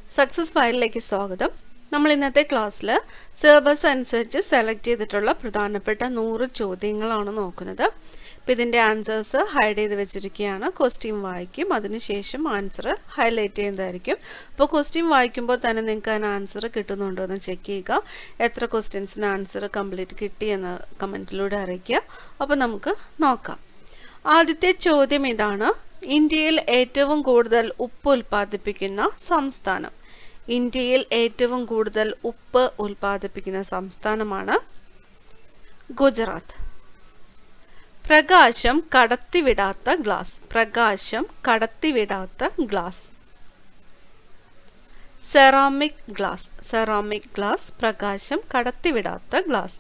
success ഫയലിലേക്ക് സ്വാഗതം നമ്മൾ ഇന്നത്തെ ക്ലാസ്സിൽ സിലബസ് അനുസരിച്ച് സെലക്ട് ചെയ്തിട്ടുള്ള പ്രധാനപ്പെട്ട നൂറ് ചോദ്യങ്ങളാണ് നോക്കുന്നത് അപ്പോൾ ഇതിൻ്റെ ആൻസേഴ്സ് ഹൈഡ് ചെയ്ത് വെച്ചിരിക്കുകയാണ് ക്വസ്റ്റ്യൻ വായിക്കും അതിനുശേഷം ആൻസർ ഹൈലൈറ്റ് ചെയ്യുന്നതായിരിക്കും അപ്പോൾ ക്വസ്റ്റ്യൻ വായിക്കുമ്പോൾ തന്നെ നിങ്ങൾക്ക് അതിന് ആൻസർ കിട്ടുന്നുണ്ടോ എന്ന് ചെക്ക് ചെയ്യുക എത്ര ക്വസ്റ്റ്യൻസിന് ആൻസർ കംപ്ലീറ്റ് കിട്ടിയെന്ന് കമൻറ്റിലൂടെ അറിയിക്കുക അപ്പോൾ നമുക്ക് നോക്കാം ആദ്യത്തെ ചോദ്യം ഇതാണ് ഇന്ത്യയിൽ ഏറ്റവും കൂടുതൽ ഉപ്പ് ഉൽപ്പാദിപ്പിക്കുന്ന സംസ്ഥാനം ഇന്ത്യയിൽ ഏറ്റവും കൂടുതൽ ഉപ്പ് ഉൽപ്പാദിപ്പിക്കുന്ന സംസ്ഥാനമാണ് ഗുജറാത്ത് പ്രകാശം കടത്തിവിടാത്ത ഗ്ലാസ് പ്രകാശം കടത്തിവിടാത്ത glass ceramic glass ceramic glass പ്രകാശം കടത്തിവിടാത്ത ഗ്ലാസ്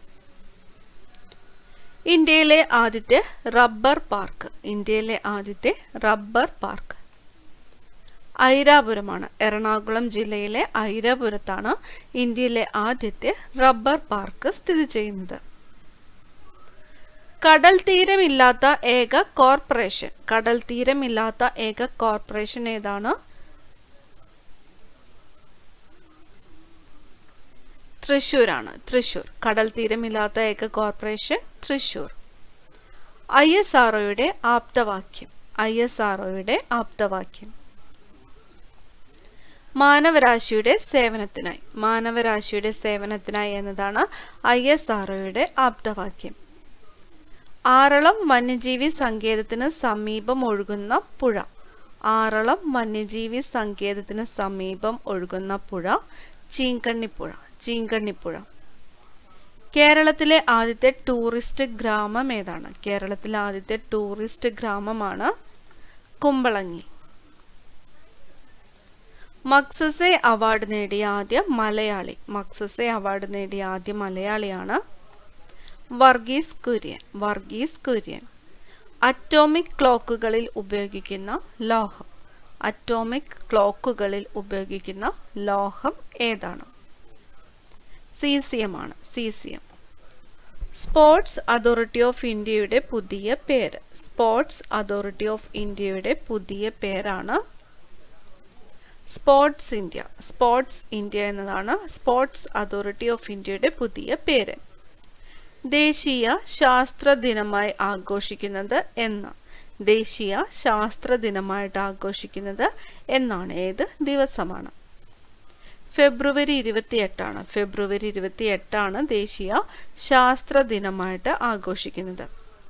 ഇന്ത്യയിലെ ആദ്യത്തെ റബ്ബർ പാർക്ക് ഇന്ത്യയിലെ ആദ്യത്തെ റബ്ബർ പാർക്ക് ഐരാപുരമാണ് എറണാകുളം ജില്ലയിലെ ഐരാപുരത്താണ് ഇന്ത്യയിലെ ആദ്യത്തെ റബ്ബർ പാർക്ക് സ്ഥിതി ചെയ്യുന്നത് കടൽ തീരമില്ലാത്ത ഏക കോർപ്പറേഷൻ കടൽ തീരമില്ലാത്ത ഏക കോർപ്പറേഷൻ ഏതാണ് തൃശൂരാണ് തൃശൂർ കടൽ തീരമില്ലാത്ത ഏക കോർപ്പറേഷൻ തൃശൂർ ഐ എസ് ആർഒയുടെ ആപ്തവാക്യം ഐ എസ് ആർഒയുടെ ആപ്തവാക്യം മാനവരാശിയുടെ സേവനത്തിനായി മാനവരാശിയുടെ സേവനത്തിനായി എന്നതാണ് ഐ എസ് ആർഒയുടെ ആപ്തവാക്യം ആറളം വന്യജീവി സങ്കേതത്തിന് സമീപം ഒഴുകുന്ന പുഴ ആറളം വന്യജീവി സങ്കേതത്തിന് സമീപം ഒഴുകുന്ന പുഴ ചീങ്കണ്ണിപ്പുഴ ചീങ്കണ്ണിപ്പുഴ കേരളത്തിലെ ആദ്യത്തെ ടൂറിസ്റ്റ് ഗ്രാമം ഏതാണ് കേരളത്തിലെ ആദ്യത്തെ ടൂറിസ്റ്റ് ഗ്രാമമാണ് കുമ്പളങ്ങി മക്സസെ അവാർഡ് നേടിയ ആദ്യ മലയാളി മക്സസെ അവാർഡ് നേടിയ ആദ്യ മലയാളിയാണ് വർഗീസ് കുര്യൻ വർഗീസ് കുര്യൻ അറ്റോമിക് ക്ലോക്കുകളിൽ ഉപയോഗിക്കുന്ന ലോഹം അറ്റോമിക് ക്ലോക്കുകളിൽ ഉപയോഗിക്കുന്ന ലോഹം ഏതാണ് സീസിയം ആണ് സീസിയം സ്പോർട്സ് അതോറിറ്റി ഓഫ് ഇന്ത്യയുടെ പുതിയ പേര് സ്പോർട്സ് അതോറിറ്റി ഓഫ് ഇന്ത്യയുടെ പുതിയ പേരാണ് സ്പോർട്സ് ഇന്ത്യ സ്പോർട്സ് ഇന്ത്യ എന്നതാണ് സ്പോർട്സ് അതോറിറ്റി ഓഫ് ഇന്ത്യയുടെ പുതിയ പേര് ദേശീയ ശാസ്ത്ര ദിനമായി ആഘോഷിക്കുന്നത് എന്ന് ദേശീയ ശാസ്ത്ര ദിനമായിട്ട് ആഘോഷിക്കുന്നത് എന്നാണ് ഏത് ദിവസമാണ് ഫെബ്രുവരി ഇരുപത്തി എട്ടാണ് ഫെബ്രുവരി ഇരുപത്തി എട്ടാണ് ദേശീയ ശാസ്ത്ര ദിനമായിട്ട് ആഘോഷിക്കുന്നത്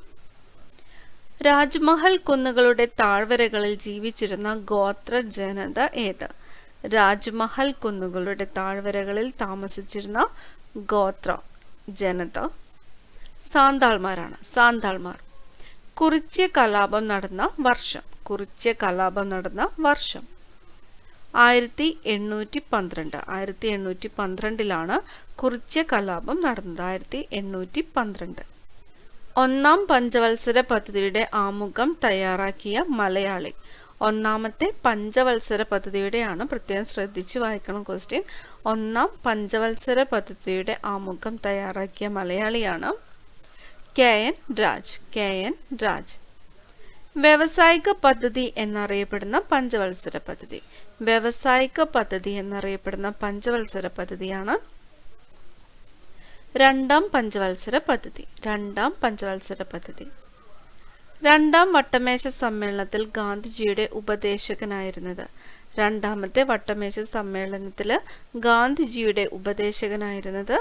രാജ്മഹൽ കുന്നുകളുടെ താഴ്വരകളിൽ ജീവിച്ചിരുന്ന ഗോത്ര ജനത ഏത് രാജ്മഹൽ കുന്നുകളുടെ താഴ്വരകളിൽ താമസിച്ചിരുന്ന ഗോത്ര ജനത സാന്താൾമാരാണ് സാന്താൾമാർ കുറിച്യ കലാപം നടന്ന വർഷം കുറിച്യ കലാപം നടന്ന വർഷം ആയിരത്തി എണ്ണൂറ്റി പന്ത്രണ്ട് ആയിരത്തി എണ്ണൂറ്റി പന്ത്രണ്ടിലാണ് കുറിച്യ കലാപം നടന്നത് ആയിരത്തി എണ്ണൂറ്റി പന്ത്രണ്ട് ഒന്നാം പഞ്ചവത്സര പദ്ധതിയുടെ ആമുഖം തയ്യാറാക്കിയ മലയാളി ഒന്നാമത്തെ പഞ്ചവത്സര പദ്ധതിയുടെയാണ് പ്രത്യേകം ശ്രദ്ധിച്ചു വായിക്കണം ക്വസ്റ്റ്യൻ ഒന്നാം പഞ്ചവത്സര പദ്ധതിയുടെ ആമുഖം തയ്യാറാക്കിയ മലയാളിയാണ് K N Raj K N Raj വ്യാവസായിക പദ്ധതി എന്നറിയപ്പെടുന്ന പഞ്ചവത്സര പദ്ധതി വ്യാവസായിക പദ്ധതി എന്നറിയപ്പെടുന്ന പഞ്ചവത്സര പദ്ധതിയാണ് രണ്ടാം പഞ്ചവത്സര പദ്ധതി രണ്ടാം പഞ്ചവത്സര പദ്ധതി രണ്ടാം വട്ടമേശ സമ്മേളനത്തിൽ ഗാന്ധിജിയുടെ ഉപദേശകനായിരുന്നത് രണ്ടാമത്തെ വട്ടമേശ സമ്മേളനത്തിൽ ഗാന്ധിജിയുടെ ഉപദേശകനായിരുന്നത്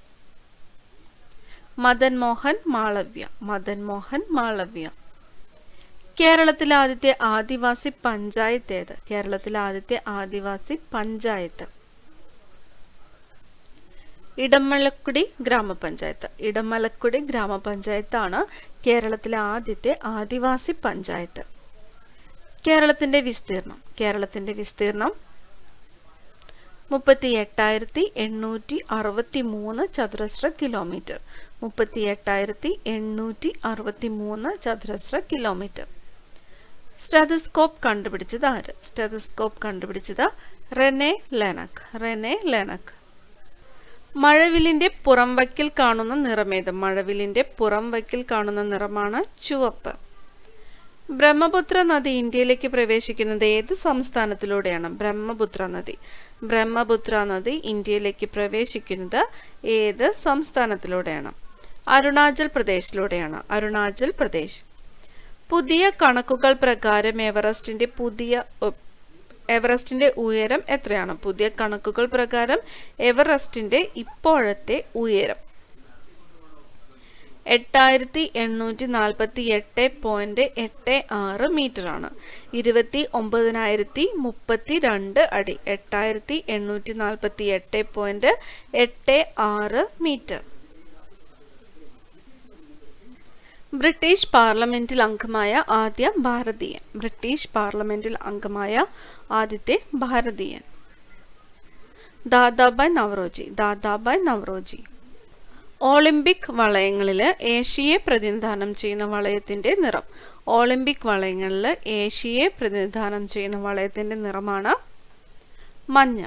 മദൻ മോഹൻ മാളവ്യ മദൻ മോഹൻ മാളവ്യ കേരളത്തിലെ ആദ്യത്തെ ആദിവാസി പഞ്ചായത്ത് ഏത് കേരളത്തിലെ ആദ്യത്തെ ആദിവാസി പഞ്ചായത്ത് ഇടമലക്കുടി ഗ്രാമപഞ്ചായത്ത് ഇടമലക്കുടി ഗ്രാമപഞ്ചായത്താണ് കേരളത്തിലെ ആദ്യത്തെ ആദിവാസി പഞ്ചായത്ത് കേരളത്തിന്റെ വിസ്തീർണം കേരളത്തിന്റെ വിസ്തീർണം മുപ്പത്തി എട്ടായിരത്തി എണ്ണൂറ്റി അറുപത്തി മൂന്ന് ചതുരശ്ര കിലോമീറ്റർ മുപ്പത്തി എട്ടായിരത്തി എണ്ണൂറ്റി അറുപത്തി മൂന്ന് ചതുരശ്ര കിലോമീറ്റർ സ്റ്റെതസ്കോപ്പ് കണ്ടുപിടിച്ചത് ആര് സ്റ്റെതസ്കോപ്പ് കണ്ടുപിടിച്ചത് റെനെ ലെനക് റെനെ ലെനക് മഴവിലിന്റെ പുറംവക്കിൽ കാണുന്ന നിറമേത് മഴവിലിന്റെ പുറംവക്കിൽ കാണുന്ന നിറമാണ് ചുവപ്പ് ബ്രഹ്മപുത്ര നദി ഇന്ത്യയിലേക്ക് പ്രവേശിക്കുന്നത് ഏത് സംസ്ഥാനത്തിലൂടെയാണ് ബ്രഹ്മപുത്ര നദി ബ്രഹ്മപുത്ര നദി ഇന്ത്യയിലേക്ക് പ്രവേശിക്കുന്നത് ഏത് സംസ്ഥാനത്തിലൂടെയാണ് അരുണാചൽ പ്രദേശിലൂടെയാണ് അരുണാചൽ പ്രദേശ് പുതിയ കണക്കുകൾ പ്രകാരം എവറസ്റ്റിന്റെ പുതിയ ഉ- എവറസ്റ്റിന്റെ ഉയരം എത്രയാണ് പുതിയ കണക്കുകൾ പ്രകാരം എവറസ്റ്റിന്റെ ഇപ്പോഴത്തെ ഉയരം എട്ടായിരത്തി എണ്ണൂറ്റി നാൽപ്പത്തി എട്ട് പോയിന്റ് എട്ട് ആറ് മീറ്റർ ആണ് ഇരുപത്തി ഒമ്പതിനായിരത്തി മുപ്പത്തി രണ്ട് അടി എട്ടായിരത്തി എണ്ണൂറ്റി നാൽപ്പത്തി എട്ട് പോയിന്റ് എട്ട് ആറ് മീറ്റർ ബ്രിട്ടീഷ് പാർലമെന്റിൽ അംഗമായ ആദ്യ ഭാരതീയൻ ബ്രിട്ടീഷ് പാർലമെന്റിൽ അംഗമായ ആദ്യത്തെ ഭാരതീയൻ ദാദാബായ് നവറോജി ദാദാബായ് നവറോജി ഒളിമ്പിക് വളയങ്ങളിൽ ഏഷ്യയെ പ്രതിനിധാനം ചെയ്യുന്ന വളയത്തിന്റെ നിറം ഒളിമ്പിക് വളയങ്ങളിൽ ഏഷ്യയെ പ്രതിനിധാനം ചെയ്യുന്ന വളയത്തിന്റെ നിറമാണ് മഞ്ഞ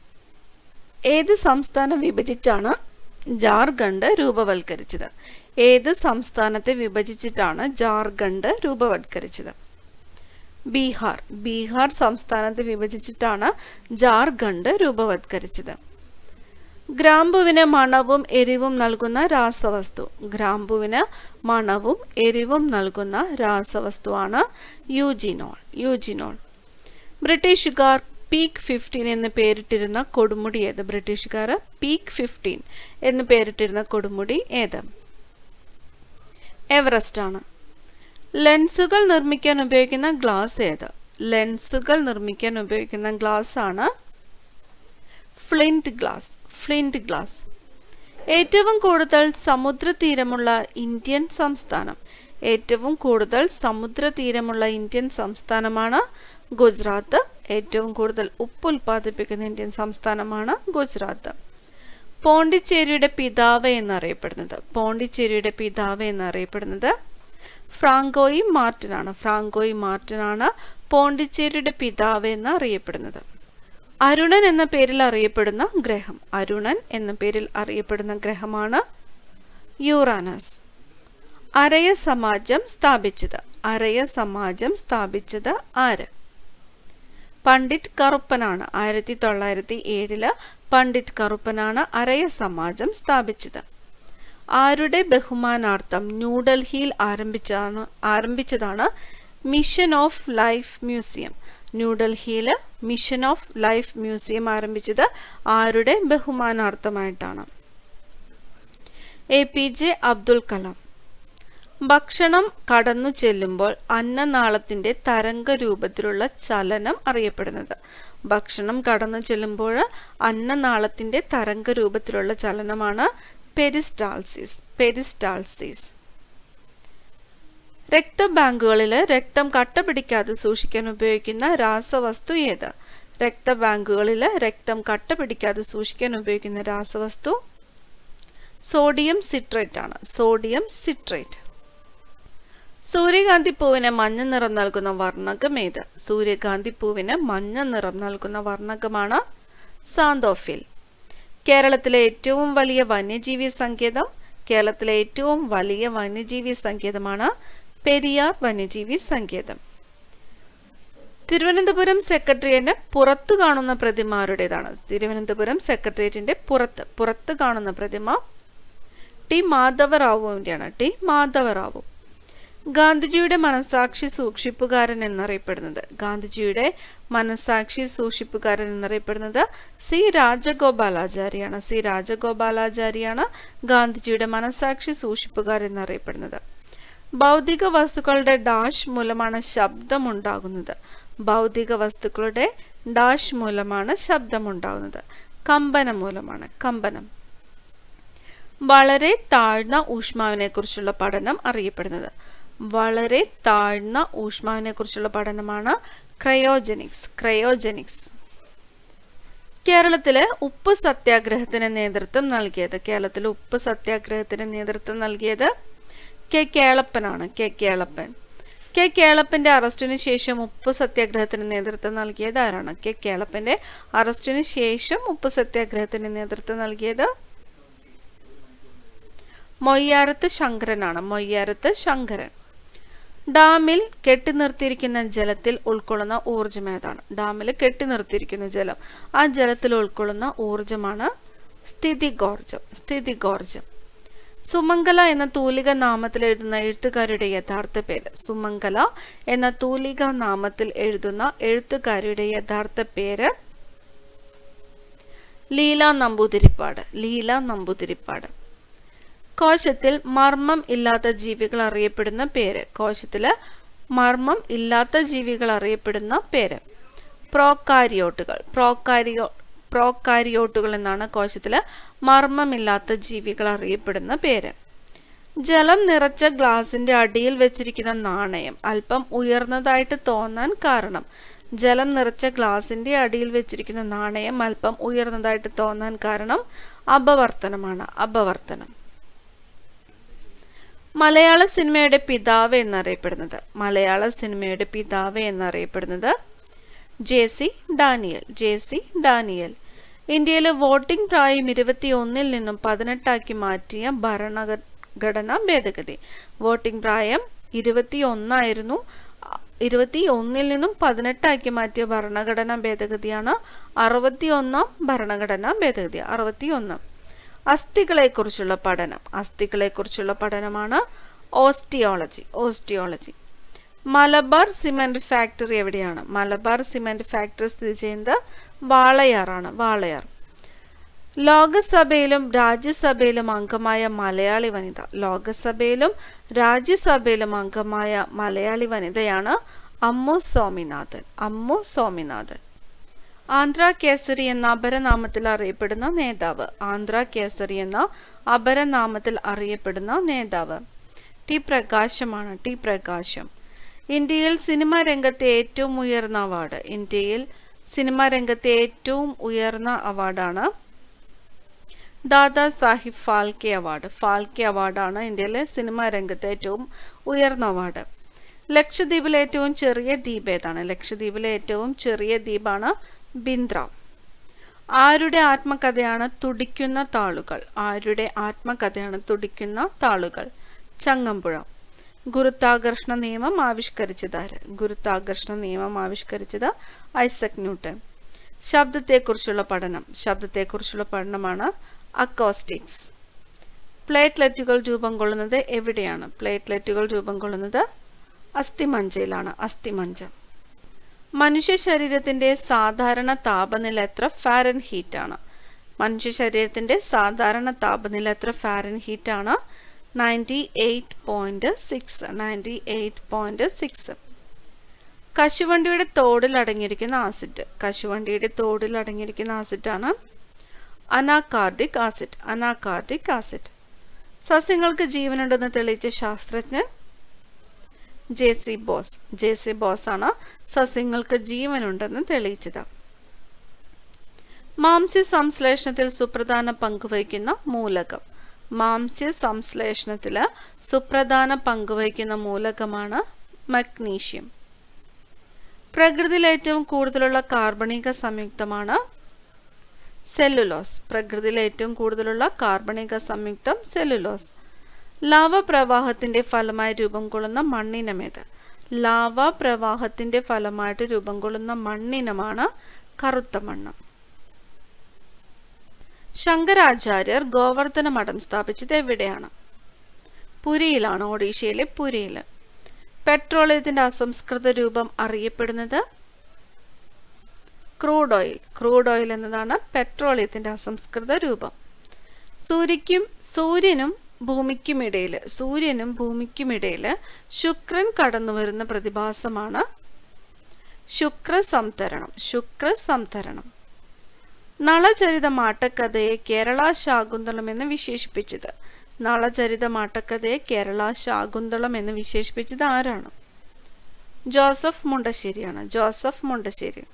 ഏത് സംസ്ഥാനം വിഭജിച്ചാണ് ജാർഖണ്ഡ് രൂപവൽക്കരിച്ചത് ഏത് സംസ്ഥാനത്തെ വിഭജിച്ചിട്ടാണ് ജാർഖണ്ഡ് രൂപവൽക്കരിച്ചത് ബീഹാർ ബീഹാർ സംസ്ഥാനത്തെ വിഭജിച്ചിട്ടാണ് ജാർഖണ്ഡ് രൂപവത്കരിച്ചത് ഗ്രാമ്പുവിന് മണവും എരിവും നൽകുന്ന രാസവസ്തു ഗ്രാമ്പുവിന് മണവും എരിവും നൽകുന്ന രാസവസ്തുവാണ് യൂജിനോൾ യൂജിനോൾ ബ്രിട്ടീഷുകാർ പീക്ക് ഫിഫ്റ്റീൻ എന്ന് പേരിട്ടിരുന്ന കൊടുമുടി ഏത് ബ്രിട്ടീഷുകാർ പീക്ക് ഫിഫ്റ്റീൻ എന്ന് പേരിട്ടിരുന്ന കൊടുമുടി ഏത് എവറസ്റ്റ് ആണ് ലെൻസുകൾ നിർമ്മിക്കാൻ ഉപയോഗിക്കുന്ന ഗ്ലാസ് ഏത് ലെൻസുകൾ നിർമ്മിക്കാൻ ഉപയോഗിക്കുന്ന ഗ്ലാസ് ആണ് ഫ്ലിന്റ് ഗ്ലാസ് ഫ്ലിന്റ് ഗ്ലാസ് ഏറ്റവും കൂടുതൽ സമുദ്രതീരമുള്ള ഇന്ത്യൻ സംസ്ഥാനം ഏറ്റവും കൂടുതൽ സമുദ്രതീരമുള്ള ഇന്ത്യൻ സംസ്ഥാനമാണ് ഗുജറാത്ത് ഏറ്റവും കൂടുതൽ ഉപ്പ് ഉൽപ്പാദിപ്പിക്കുന്ന ഇന്ത്യൻ സംസ്ഥാനമാണ് ഗുജറാത്ത് പോണ്ടിച്ചേരിയുടെ പിതാവ് എന്നറിയപ്പെടുന്നത് പോണ്ടിച്ചേരിയുടെ പിതാവ് എന്നറിയപ്പെടുന്നത് ഫ്രാങ്കോയി മാർട്ടിനാണ് ഫ്രാങ്കോയി മാർട്ടിനാണ് പോണ്ടിച്ചേരിയുടെ പിതാവ് എന്ന് അറിയപ്പെടുന്നത് അരുണൻ എന്ന പേരിൽ അറിയപ്പെടുന്ന ഗ്രഹം അരുണൻ എന്ന പേരിൽ അറിയപ്പെടുന്ന ഗ്രഹമാണ് യൂറാനസ് അരയ സമാജം സ്ഥാപിച്ചത് അരയ സമാജം സ്ഥാപിച്ചത് ആര് പണ്ഡിറ്റ് കറുപ്പനാണ് ആയിരത്തി തൊള്ളായിരത്തി ഏഴില് പണ്ഡിറ്റ് കറുപ്പനാണ് അരയ സമാജം സ്ഥാപിച്ചത് ആരുടെ ബഹുമാനാർത്ഥം ന്യൂഡൽഹിയിൽ ആരംഭിച്ചതാണ് ആരംഭിച്ചതാണ് മിഷൻ ഓഫ് ലൈഫ് മ്യൂസിയം ന്യൂഡൽഹിയിൽ മിഷൻ ഓഫ് ലൈഫ് മ്യൂസിയം ആരംഭിച്ചത് ആരുടെ ബഹുമാനാർത്ഥമായിട്ടാണ് A P J Abdul Kalam ഭക്ഷണം കടന്നു ചെല്ലുമ്പോൾ അന്നനാളത്തിന്റെ തരംഗ രൂപത്തിലുള്ള ചലനം അറിയപ്പെടുന്നത് ഭക്ഷണം കടന്നു ചെല്ലുമ്പോൾ അന്നനാളത്തിന്റെ തരംഗ രൂപത്തിലുള്ള ചലനമാണ് പെരിസ്റ്റാൾസിസ് പെരിസ്റ്റാൾസിസ് രക്തബാങ്കുകളിൽ രക്തം കട്ട പിടിക്കാതെ സൂക്ഷിക്കാൻ ഉപയോഗിക്കുന്ന രാസവസ്തു ഏത് രക്തബാങ്കുകളിൽ രക്തം കട്ട പിടിക്കാതെ സൂക്ഷിക്കാൻ ഉപയോഗിക്കുന്ന രാസവസ്തു സോഡിയം സിട്രേറ്റ് ആണ് സോഡിയം സിട്രേറ്റ് സൂര്യകാന്തി പൂവിന് മഞ്ഞ നിറം നൽകുന്ന വർണ്ണകം ഏത് സൂര്യകാന്തി പൂവിന് മഞ്ഞ നിറം നൽകുന്ന വർണ്ണകമാണ് സാന്തോഫിൽ കേരളത്തിലെ ഏറ്റവും വലിയ വന്യജീവി സങ്കേതം കേരളത്തിലെ ഏറ്റവും വലിയ വന്യജീവി സങ്കേതമാണ് പെരിയാർ വന്യജീവി സങ്കേതം തിരുവനന്തപുരം സെക്രട്ടേറിയറ്റിന് പുറത്തു കാണുന്ന പ്രതിമ ആരുടേതാണ് തിരുവനന്തപുരം സെക്രട്ടേറിയറ്റിന്റെ പുറത്ത് പുറത്ത് കാണുന്ന പ്രതിമ ടി മാധവറാവുവിൻ്റെയാണ് ടി മാധവറാവു ഗാന്ധിജിയുടെ മനസാക്ഷി സൂക്ഷിപ്പുകാരൻ എന്നറിയപ്പെടുന്നത് ഗാന്ധിജിയുടെ മനസാക്ഷി സൂക്ഷിപ്പുകാരൻ എന്നറിയപ്പെടുന്നത് സി രാജഗോപാലാചാരിയാണ് സി രാജഗോപാലാചാരിയാണ് ഗാന്ധിജിയുടെ മനസാക്ഷി സൂക്ഷിപ്പുകാരൻ എന്നറിയപ്പെടുന്നത് ഭൗതിക വസ്തുക്കളുടെ ഡാഷ് മൂലമാണ് ശബ്ദമുണ്ടാകുന്നത് ഭൗതിക വസ്തുക്കളുടെ ഡാഷ് മൂലമാണ് ശബ്ദമുണ്ടാകുന്നത് കമ്പനം മൂലമാണ് കമ്പനം വളരെ താഴ്ന്ന ഊഷ്മാവിനെ കുറിച്ചുള്ള പഠനം അറിയപ്പെടുന്നത് വളരെ താഴ്ന്ന ഊഷ്മാവിനെ കുറിച്ചുള്ള പഠനമാണ് ക്രയോജനിക്സ് ക്രയോജനിക്സ് കേരളത്തിലെ ഉപ്പ് സത്യാഗ്രഹത്തിന് നേതൃത്വം നൽകിയത് കേരളത്തിലെ ഉപ്പ് സത്യാഗ്രഹത്തിന് നേതൃത്വം നൽകിയത് കെ കേളപ്പനാണ് കെ കേളപ്പൻ കെ കേളപ്പന്റെ അറസ്റ്റിന് ശേഷം ഉപ്പ് സത്യാഗ്രഹത്തിന് നേതൃത്വം നൽകിയത് ആരാണ് കെ കേളപ്പന്റെ അറസ്റ്റിന് ശേഷം ഉപ്പ് സത്യാഗ്രഹത്തിന് നേതൃത്വം നൽകിയത് മൊയ്യാരത്ത് ശങ്കരനാണ് മൊയ്യാരത്ത് ശങ്കരൻ ഡാമിൽ കെട്ടി നിർത്തിയിരിക്കുന്ന ജലത്തിൽ ഉൾക്കൊള്ളുന്ന ഊർജം ഏതാണ് ഡാമിൽ കെട്ടി നിർത്തിയിരിക്കുന്ന ജലം ആ ജലത്തിൽ ഉൾക്കൊള്ളുന്ന ഊർജമാണ് സ്ഥിതികോർജം സ്ഥിതികോർജം സുമംഗല എന്ന തൂലിക നാമത്തിൽ എഴുതുന്ന എഴുത്തുകാരുടെ യഥാർത്ഥ പേര് സുമംഗല എന്ന തൂലിക നാമത്തിൽ എഴുതുന്ന എഴുത്തുകാരുടെ യഥാർത്ഥ പേര് ലീല നമ്പൂതിരിപ്പാട് ലീല നമ്പൂതിരിപ്പാട് കോശത്തിൽ മർമ്മം ഇല്ലാത്ത ജീവികൾ അറിയപ്പെടുന്ന പേര് കോശത്തില് മർമ്മം ഇല്ലാത്ത ജീവികൾ അറിയപ്പെടുന്ന പേര് പ്രോക്കാരിയോട്ടുകൾ പ്രോക്കാരിയോ പ്രോക്കാരിയോട്ടുകൾ എന്നാണ് കോശത്തില് മർമ്മമില്ലാത്ത ജീവികൾ അറിയപ്പെടുന്ന പേര് ജലം നിറച്ച ഗ്ലാസിന്റെ അടിയിൽ വെച്ചിരിക്കുന്ന നാണയം അല്പം ഉയർന്നതായിട്ട് തോന്നാൻ കാരണം ജലം നിറച്ച ഗ്ലാസിന്റെ അടിയിൽ വെച്ചിരിക്കുന്ന നാണയം അല്പം ഉയർന്നതായിട്ട് തോന്നാൻ കാരണം അപവർത്തനമാണ് അപവർത്തനം മലയാള സിനിമയുടെ പിതാവ് എന്നറിയപ്പെടുന്നത് മലയാള സിനിമയുടെ പിതാവ് എന്നറിയപ്പെടുന്നത് J C Daniel J C Daniel ഇന്ത്യയിലെ വോട്ടിംഗ് പ്രായം ഇരുപത്തിയൊന്നിൽ നിന്നും പതിനെട്ടാക്കി മാറ്റിയ ഭരണഘടനാ ഭേദഗതി വോട്ടിംഗ് പ്രായം ഇരുപത്തിയൊന്നായിരുന്നു ഇരുപത്തി ഒന്നിൽ നിന്നും പതിനെട്ടാക്കി മാറ്റിയ ഭരണഘടനാ ഭേദഗതിയാണ് അറുപത്തിയൊന്നാം ഭരണഘടനാ ഭേദഗതി അറുപത്തിയൊന്ന് അസ്ഥികളെക്കുറിച്ചുള്ള പഠനം അസ്ഥികളെക്കുറിച്ചുള്ള പഠനമാണ് osteology osteology Malabar cement factory എവിടെയാണ് മലബാർ സിമെന്റ് ഫാക്ടറി സ്ഥിതി ചെയ്യുന്നത് വാളയാറാണ് വാളയാർ ലോകസഭയിലും രാജ്യസഭയിലും അംഗമായ മലയാളി വനിത ലോകസഭയിലും രാജ്യസഭയിലും അംഗമായ മലയാളി വനിതയാണ് അമ്മു സ്വാമിനാഥൻ അമ്മു സ്വാമിനാഥൻ ആന്ധ്ര കേസരി എന്ന അപരനാമത്തിൽ അറിയപ്പെടുന്ന നേതാവ് ആന്ധ്ര കേസരി എന്ന അപരനാമത്തിൽ അറിയപ്പെടുന്ന നേതാവ് ടി പ്രകാശമാണ് ടി പ്രകാശം ഇന്ത്യയിൽ സിനിമാ രംഗത്തെ ഏറ്റവും ഉയർന്ന അവാർഡ് ഇന്ത്യയിൽ സിനിമാ രംഗത്തെ ഏറ്റവും ഉയർന്ന അവാർഡാണ് ദാദാ സാഹിബ് ഫാൽക്കെ അവാർഡ് ഫാൽക്കെ അവാർഡാണ് ഇന്ത്യയിലെ സിനിമാ രംഗത്തെ ഏറ്റവും ഉയർന്ന അവാർഡ് ലക്ഷദ്വീപിലെ ഏറ്റവും ചെറിയ ദ്വീപ് ഏതാണ് ലക്ഷദ്വീപിലെ ഏറ്റവും ചെറിയ ദ്വീപാണ് ബിന്ദ്ര ആരുടെ ആത്മകഥയാണ് തുടിക്കുന്ന താളുകൾ ആരുടെ ആത്മകഥയാണ് തുടിക്കുന്ന താളുകൾ ചങ്ങമ്പുഴ ഗുരുത്വാകർഷണ നിയമം ആവിഷ്കരിച്ചതാര് ഗുരുത്വാകർഷണ നിയമം ആവിഷ്കരിച്ചത് ഐസക് ന്യൂട്ടൺ ശബ്ദത്തെക്കുറിച്ചുള്ള പഠനം ശബ്ദത്തെക്കുറിച്ചുള്ള പഠനമാണ് അക്കോസ്റ്റിക്സ് പ്ലേറ്റ്ലെറ്റുകൾ രൂപം കൊള്ളുന്നത് എവിടെയാണ് പ്ലേറ്റ്ലെറ്റുകൾ രൂപം കൊള്ളുന്നത് അസ്ഥിമജ്ജയിലാണ് അസ്ഥിമജ്ജ മനുഷ്യ ശരീരത്തിന്റെ സാധാരണ താപനില എത്ര ഫാരൻ ഹീറ്റ് ആണ് മനുഷ്യ ശരീരത്തിന്റെ സാധാരണ താപനില എത്ര ഫാരൻ ഹീറ്റ് ആണ് ninety eight point six ninety eight point six കശുവണ്ടിയുടെ തോടിൽ അടങ്ങിയിരിക്കുന്ന ആസിഡ് കശുവണ്ടിയുടെ തോടിൽ അടങ്ങിയിരിക്കുന്ന ആസിഡാണ് അനാകാർഡിക് ആസിഡ് അനാകാർഡിക് ആസിഡ് സസ്യങ്ങൾക്ക് ജീവനുണ്ടെന്ന് തെളിയിച്ച ശാസ്ത്രജ്ഞൻ J C Bose J C Bose ആണ് സസ്യങ്ങൾക്ക് ജീവനുണ്ടെന്ന് തെളിയിച്ചത് മാംസ്യ സംശ്ലേഷണത്തിൽ സുപ്രധാന പങ്ക് വഹിക്കുന്ന മൂലകം മാംസ്യ സംശ്ലേഷണത്തില് സുപ്രധാന പങ്ക് വഹിക്കുന്ന മൂലകമാണ് മഗ്നീഷ്യം പ്രകൃതിയിൽ ഏറ്റവും കൂടുതലുള്ള കാർബണിക സംയുക്തമാണ് സെല്ലുലോസ് പ്രകൃതിയിൽ ഏറ്റവും കൂടുതലുള്ള കാർബണിക സംയുക്തം സെല്ലുലോസ് ലാവ പ്രവാഹത്തിന്റെ ഫലമായി രൂപം കൊള്ളുന്ന മണ്ണിനമേത് ലാവ പ്രവാഹത്തിന്റെ ഫലമായിട്ട് രൂപം കൊള്ളുന്ന മണ്ണിനമാണ് കറുത്ത മണ്ണ് ശങ്കരാചാര്യർ ഗോവർദ്ധന മഠം സ്ഥാപിച്ചത് എവിടെയാണ് പുരിയിലാണ് ഒഡീഷയിലെ പുരിയിൽ പെട്രോളിയത്തിന്റെ അസംസ്കൃത രൂപം അറിയപ്പെടുന്നത് ക്രൂഡ് ഓയിൽ ക്രൂഡ് ഓയിൽ എന്നതാണ് പെട്രോളിയത്തിന്റെ അസംസ്കൃത രൂപം സൂര്യക്കും സൂര്യനും ഭൂമിക്കുമിടയിൽ സൂര്യനും ഭൂമിക്കുമിടയിൽ ശുക്രൻ കടന്നു വരുന്ന പ്രതിഭാസമാണ് ശുക്ര സംതരണം ശുക്ര സംതരണം നളചരിത മാട്ടക്കഥയെ കേരള ശാകുന്തളം എന്ന് വിശേഷിപ്പിച്ചത് നളചരിത മാട്ടക്കഥയെ കേരള ശാകുന്തളം എന്ന് വിശേഷിപ്പിച്ചത് ആരാണ് ജോസഫ് മുണ്ടശ്ശേരിയാണ് ജോസഫ് മുണ്ടശ്ശേരി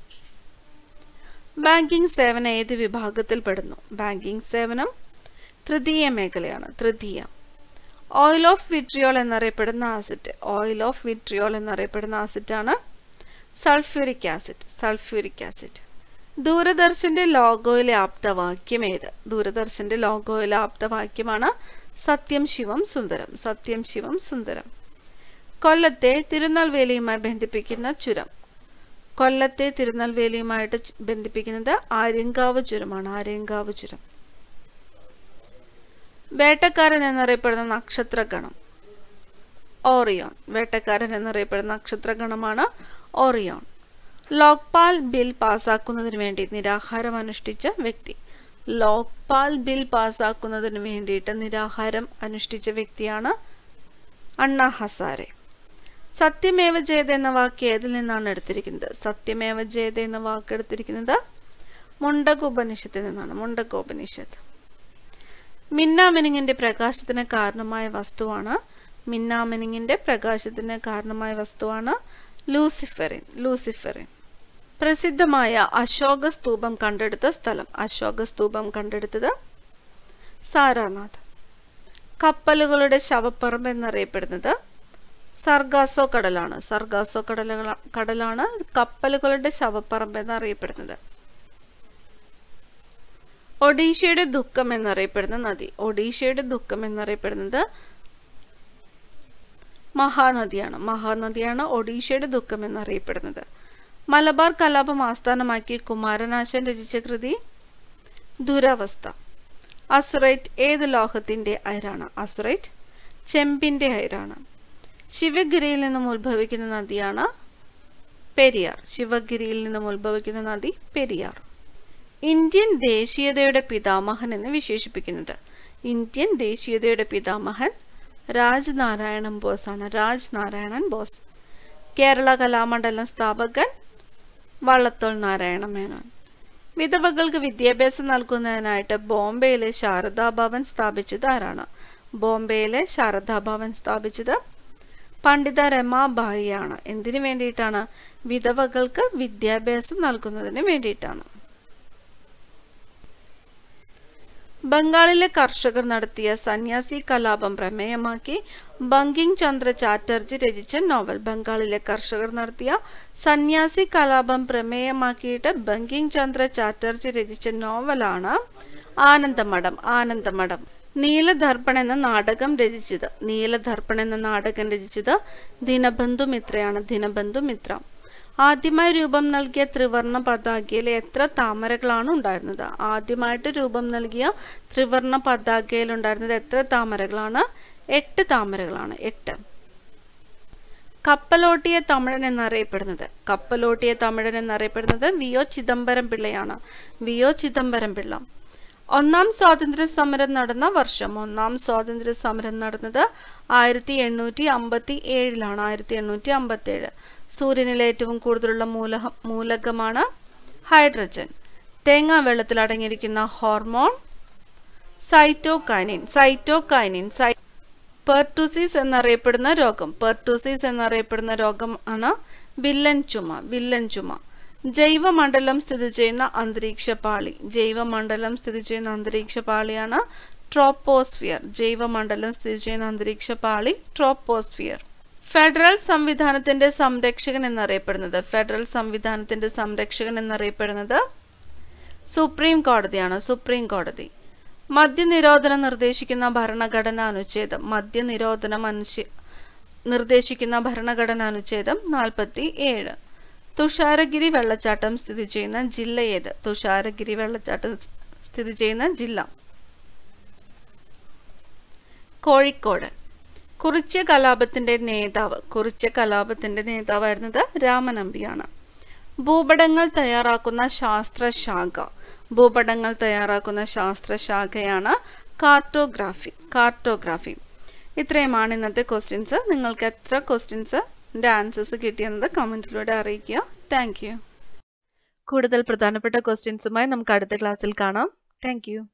ബാങ്കിംഗ് സേവനം ഏത് വിഭാഗത്തിൽ പെടുന്നു ബാങ്കിംഗ് സേവനം തൃതീയ മേഖലയാണ് തൃതീയ ഓയിൽ ഓഫ് വിട്രിയോൾ എന്നറിയപ്പെടുന്ന ആസിഡ് ഓയിൽ ഓഫ് വിട്രിയോൾ എന്നറിയപ്പെടുന്ന ആസിഡാണ് സൾഫ്യൂരിക് ആസിഡ് സൾഫ്യൂരിക് ആസിഡ് ദൂരദർശന്റെ ലോഗോയിലെ ആപ്തവാക്യം ഏത് ദൂരദർശന്റെ ലോഗോയിലെ ആപ്തവാക്യമാണ് സത്യം ശിവം സുന്ദരം സത്യം ശിവം സുന്ദരം കൊല്ലത്തെ തിരുനെൽവേലിയുമായി ബന്ധിപ്പിക്കുന്ന ചുരം കൊല്ലത്തെ തിരുനെൽവേലിയുമായിട്ട് ചു- ബന്ധിപ്പിക്കുന്നത് ആര്യങ്കാവ് ചുരമാണ് ആര്യങ്കാവ് ചുരം വേട്ടക്കാരൻ എന്നറിയപ്പെടുന്ന നക്ഷത്രഗണം ഓറിയോൺ വേട്ടക്കാരൻ എന്നറിയപ്പെടുന്ന നക്ഷത്രഗണമാണ് ഓറിയോൺ ലോക്പാൽ ബിൽ പാസാക്കുന്നതിന് വേണ്ടി നിരാഹാരം അനുഷ്ഠിച്ച വ്യക്തി ലോക്പാൽ ബിൽ പാസാക്കുന്നതിന് വേണ്ടിയിട്ട് നിരാഹാരം അനുഷ്ഠിച്ച വ്യക്തിയാണ് അണ്ണാ ഹസാരെ സത്യമേവ ജയത എന്ന വാക്ക് ഏതിൽ നിന്നാണ് എടുത്തിരിക്കുന്നത് സത്യമേവ ജയത എന്ന വാക്ക് എടുത്തിരിക്കുന്നത് മുണ്ടക ഉപനിഷത്തിൽ നിന്നാണ് മുണ്ടക ഉപനിഷത്ത് മിന്നാമിനിങ്ങിന്റെ പ്രകാശത്തിന് കാരണമായ വസ്തുവാണ് മിന്നാമിനിങ്ങിന്റെ പ്രകാശത്തിന് കാരണമായ വസ്തുവാണ് ലൂസിഫെറിൻ ലൂസിഫെറിൻ പ്രസിദ്ധമായ അശോക സ്തൂപം കണ്ടെടുത്ത സ്ഥലം അശോക സ്തൂപം കണ്ടെടുത്തത് സാരാനാഥ് കപ്പലുകളുടെ ശവപ്പറമ്പ് എന്നറിയപ്പെടുന്നത് സർഗാസോ കടലാണ് സർഗാസോ കടലുകള കടലാണ് കപ്പലുകളുടെ ശവപ്പറമ്പ് എന്നറിയപ്പെടുന്നത് ഒഡീഷയുടെ ദുഃഖം എന്നറിയപ്പെടുന്ന നദി ഒഡീഷയുടെ ദുഃഖം എന്നറിയപ്പെടുന്നത് മഹാനദിയാണ് മഹാനദിയാണ് ഒഡീഷയുടെ ദുഃഖം എന്നറിയപ്പെടുന്നത് മലബാർ കലാപം ആസ്ഥാനമാക്കി കുമാരനാശൻ രചിച്ച കൃതി ദുരവസ്ഥ അസുറൈറ്റ് ഏത് ലോഹത്തിന്റെ അയരാണ് അസുറൈറ്റ് ചെമ്പിന്റെ അയരാണ് ശിവഗിരിയിൽ നിന്നും ഉത്ഭവിക്കുന്ന നദിയാണ് പെരിയാർ ശിവഗിരിയിൽ നിന്നും ഉത്ഭവിക്കുന്ന നദി പെരിയാർ ഇന്ത്യൻ ദേശീയതയുടെ പിതാമഹൻ എന്ന് വിശേഷിപ്പിക്കുന്നത് ഇന്ത്യൻ ദേശീയതയുടെ പിതാമഹൻ രാജ് നാരായണൻ ബോസ് ആണ് രാജ് നാരായണൻ ബോസ് കേരള കലാമണ്ഡലം സ്ഥാപകൻ വള്ളത്തോൾ നാരായണ മേനോൻ വിധവകൾക്ക് വിദ്യാഭ്യാസം നൽകുന്നതിനായിട്ട് ബോംബെയിലെ ശാരദാ ഭവൻ സ്ഥാപിച്ചത് ആരാണ് ബോംബെയിലെ ശാരദാ ഭവൻ സ്ഥാപിച്ചത് പണ്ഡിത രമാബായിയാണ് എന്തിനു വേണ്ടിയിട്ടാണ് വിധവകൾക്ക് വിദ്യാഭ്യാസം നൽകുന്നതിന് വേണ്ടിയിട്ടാണ് ബംഗാളിലെ കർഷകർ നടത്തിയ സന്യാസി കലാപം പ്രമേയമാക്കി ബങ്കിങ് ചന്ദ്ര ചാറ്റർജി രചിച്ച നോവൽ ബംഗാളിലെ കർഷകർ നടത്തിയ സന്യാസി കലാപം പ്രമേയമാക്കിയിട്ട് ബങ്കിങ് ചന്ദ്ര ചാറ്റർജി രചിച്ച നോവലാണ് ആനന്ദമഠം ആനന്ദമഠം നീലദർപ്പൺ എന്ന നാടകം രചിച്ചത് നീലദർപ്പൺ എന്ന നാടകം രചിച്ചത് ദിനബന്ധു മിത്രയാണ് ദിനബന്ധു മിത്ര ആദ്യമായി രൂപം നൽകിയ ത്രിവർണ പതാകയിൽ എത്ര താമരകളാണ് ഉണ്ടായിരുന്നത് ആദ്യമായിട്ട് രൂപം നൽകിയ ത്രിവർണ പതാകയിൽ ഉണ്ടായിരുന്നത് എത്ര താമരകളാണ് എട്ട് താമരകളാണ് എട്ട് കപ്പലോട്ടിയ തമിഴൻ എന്നറിയപ്പെടുന്നത് കപ്പലോട്ടിയ തമിഴൻ എന്നറിയപ്പെടുന്നത് വി ഒ ചിദംബരം പിള്ളയാണ് വി ഒ ചിദംബരം പിള്ള ഒന്നാം സ്വാതന്ത്ര്യ സമരം നടന്ന വർഷം ഒന്നാം സ്വാതന്ത്ര്യ സമരം നടന്നത് ആയിരത്തി എണ്ണൂറ്റി അമ്പത്തി ഏഴിലാണ് ആയിരത്തി എണ്ണൂറ്റി അമ്പത്തി ഏഴ് സൂര്യനിൽ ഏറ്റവും കൂടുതലുള്ള മൂല മൂലകമാണ് ഹൈഡ്രജൻ തേങ്ങാ വെള്ളത്തിൽ അടങ്ങിയിരിക്കുന്ന ഹോർമോൺ സൈറ്റോകൈനിൻ സൈറ്റോകൈനിൻ സൈ പെർട്ടുസിസ് എന്നറിയപ്പെടുന്ന രോഗം പെർട്ടുസിസ് എന്നറിയപ്പെടുന്ന രോഗം ആണ് വില്ലൻ ചുമ വില്ലൻ ചുമ ജൈവമണ്ഡലം സ്ഥിതി ചെയ്യുന്ന അന്തരീക്ഷ പാളി ജൈവമണ്ഡലം സ്ഥിതി ചെയ്യുന്ന അന്തരീക്ഷ പാളിയാണ് ട്രോപ്പോസ്ഫിയർ ജൈവമണ്ഡലം സ്ഥിതി ചെയ്യുന്ന അന്തരീക്ഷ പാളി ട്രോപ്പോസ്ഫിയർ ഫെഡറൽ സംവിധാനത്തിന്റെ സംരക്ഷകൻ എന്നറിയപ്പെടുന്നത് ഫെഡറൽ സംവിധാനത്തിന്റെ സംരക്ഷകൻ എന്നറിയപ്പെടുന്നത് സുപ്രീം കോടതിയാണ് സുപ്രീം കോടതി മദ്യനിരോധനം നിർദ്ദേശിക്കുന്ന ഭരണഘടനാ അനുച്ഛേദം മദ്യനിരോധനം അനുച്ഛേ നിർദ്ദേശിക്കുന്ന ഭരണഘടനാ അനുച്ഛേദം നാൽപ്പത്തി ഏഴ് തുഷാരഗിരി വെള്ളച്ചാട്ടം സ്ഥിതി ചെയ്യുന്ന ജില്ല ഏത് തുഷാരഗിരി വെള്ളച്ചാട്ടം സ്ഥിതി ചെയ്യുന്ന ജില്ല കോഴിക്കോട് കുറിച്യ കലാപത്തിന്റെ നേതാവ് കുറിച്യ കലാപത്തിന്റെ നേതാവായിരുന്നത് രാമനമ്പിയാണ് ഭൂപടങ്ങൾ തയ്യാറാക്കുന്ന ശാസ്ത്രശാഖ ഭൂപടങ്ങൾ തയ്യാറാക്കുന്ന ശാസ്ത്രശാഖയാണ് കാർട്ടോഗ്രാഫി കാർട്ടോഗ്രാഫി ഇത്രയുമാണ് ഇന്നത്തെ ക്വസ്റ്റ്യൻസ് നിങ്ങൾക്ക് എത്ര ക്വസ്റ്റ്യൻസ് ആൻസേഴ്സ് കിട്ടിയെന്നത് കമൻറ്റിലൂടെ അറിയിക്കുക താങ്ക് യു കൂടുതൽ പ്രധാനപ്പെട്ട ക്വസ്റ്റ്യൻസുമായി നമുക്ക് അടുത്ത ക്ലാസ്സിൽ കാണാം താങ്ക് യു